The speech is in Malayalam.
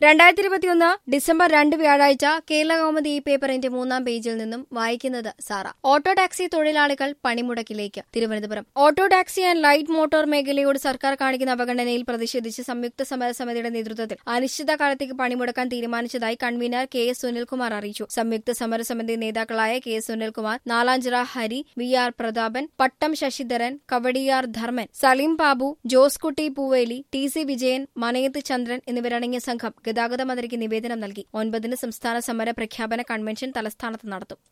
രണ്ടായിരത്തി ഇരുപത്തിയൊന്ന് ഡിസംബർ രണ്ട് വ്യാഴാഴ്ച കേരള കൗമുദി ഈ പേപ്പറിന്റെ മൂന്നാം പേജിൽ നിന്നും വായിക്കുന്നത് സാറ ഓട്ടോ ടാക്സി തൊഴിലാളികൾ പണിമുടക്കിലേക്ക് Thiruvananthapuram auto taxi and light motor മേഖലയോട് സർക്കാർ കാണിക്കുന്ന അവഗണനയിൽ പ്രതിഷേധിച്ച് സംയുക്ത സമര സമിതിയുടെ നേതൃത്വത്തിൽ അനിശ്ചിതകാലത്തേക്ക് പണിമുടക്കാൻ തീരുമാനിച്ചതായി കൺവീനർ കെ എസ് സുനിൽകുമാർ അറിയിച്ചു സംയുക്ത സമരസമിതി നേതാക്കളായ K S Sunilkumar Nalanchira Hari V R Prathapan Pattom Sasidharan Kowdiar Dharman Saleem Babu Josekutty Pooveli T C Vijayan Manayath Chandran എന്നിവരടങ്ങിയ സംഘം ഗതാഗത മന്ത്രിക്ക് നിവേദനം നൽകി ഒൻപതിന് സംസ്ഥാന സമര പ്രഖ്യാപന കൺവെൻഷൻ തലസ്ഥാനത്ത് നടത്തും